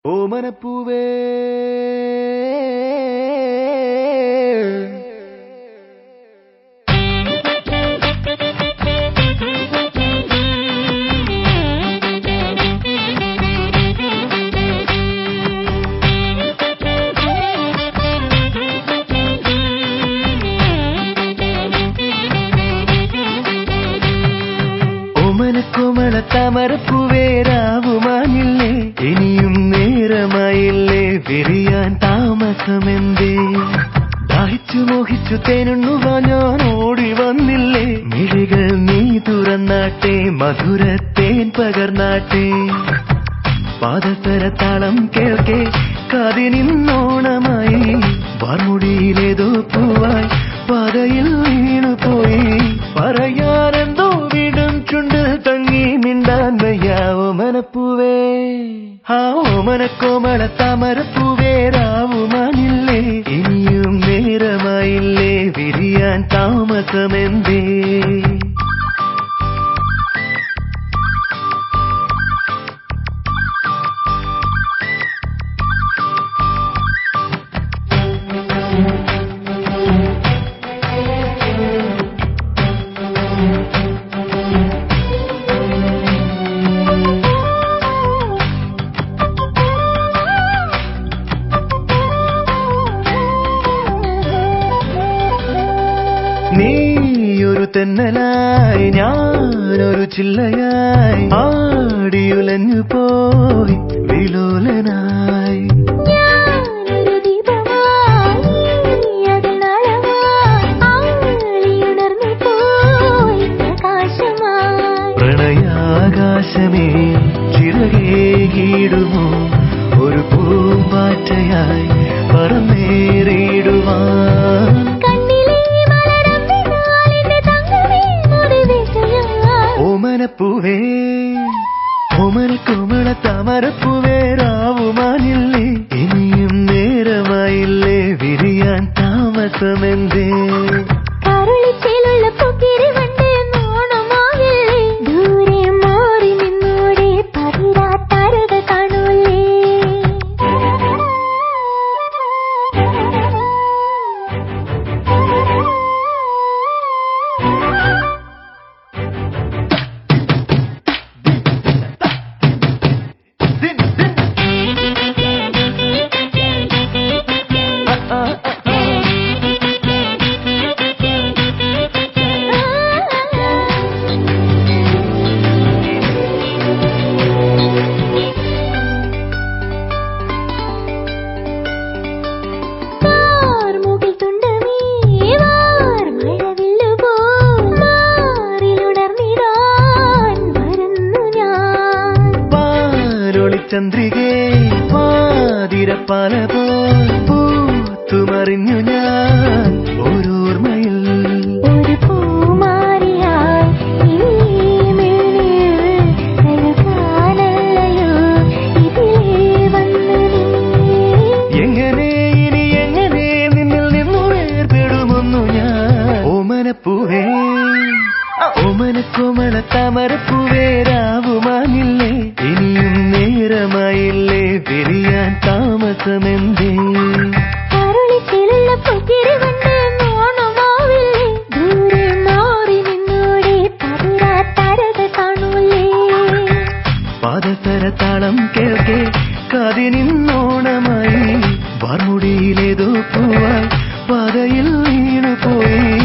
ഓമനപ്പൂവേ ഓമനക്കോമള താമരപ്പൂവേരാവുമാനില്ലേ ഇനിയും നേരമായില്ലേ വിരിയാൻ താമസമെന്തേ ദാഹിച്ചു മോഹിച്ചു തേനുണ്ണുവാ ഞാൻ ഓടി വന്നില്ലേ മിഴികൾ നീ തുറന്നാട്ടെ മധുരത്തേൻ പകർന്നാട്ടെ പാദസരത്താളം കേൾക്കെ കാതിനിന്നോണമായി വാർമുടിയിലേതോ പൂവായി പാതയിൽ വീണുപോയി പറയാനെന്തോ വീടും ചുണ്ട് തങ്ങി മിണ്ടാൻ വയ്യാവോ മനപ്പൂവേ ആ ഓമനക്കോമള താമരപ്പൂവേ രാവുമാനില്ലേ ഇനിയും നേരമായില്ലേ വിരിയാൻ താമസമെന്തേ നീയൊരു തെന്നലായി ഞാനൊരു ചില്ലയായി ആടിയുലഞ്ഞു പോയി വിലോലനായി ഞാനൊരു ദീപമായി അതിൽ നാളമായി ആളിയുണർന്നു പോയി പ്രകാശമായി പ്രണയാകാശമേ ചിറകേകിടുമോ ഒരു പൂമ്പാറ്റയായി പറന്നേറിയിടുവാൻ കണ്ണിലെ മലരമ്പിനാലിന്റെ തങ്കമേ മുടിവെട്ടയായി ഓമനപ്പൂവേ ഓമന കോമള താമരപ്പൂവേ രാവുമാനില്ലേ ഇനിയും നേരമായില്ലേ വിരിയാൻ താമസമെന്തേ കരുളിച്ചേലുള്ള പൊക്കിരി വണ്ടേ നോണമാകില്ലേ ദൂരെ മാറി നിന്നോടെ പതിരാത്തരക കാണൂലേ കാർമുകിൽ തുണ്ടമേ വാർ മഴവില്ലുപോൽ മാറിലുണർന്നിടാൻ വരുന്നു ഞാൻ പാലൊളി ചന്ദ്രികേ പാതിരപ്പാല പോൽ പൂത്തുമറിഞ്ഞു ഞാൻ ഓരോർമ്മയിൽ ഒരു പൂമാരിയായി ഈ മിഴിയിൽ നൽകാനല്ലയോ ഇതിലേ വന്നു നീ എങ്ങനെ ഇനി എങ്ങനെ നിന്നിൽ നിന്നു വേർപെടുമൊന്നു ഞാൻ ഓമനപ്പൂവേ ഓമനക്കോമള താമരപ്പൂവേ രാവുമാനില്ലേ ഇനിയും നേരമായില്ലേ വിരിയാൻ താമസമെന്തേ കരുളിച്ചിലുള്ള പൊക്കിരി കൊണ്ട് നോണമാവില്ലേ ദൂരെ മാറി നിന്നോടെ പതിരാത്തരക കാണൂലേ പാദസരത്താളം കേൾക്കെ കാതിനിന്നോണമായി വാർമുടിയിലേതോ പൂവായി പാതയിൽ വീണുപോയി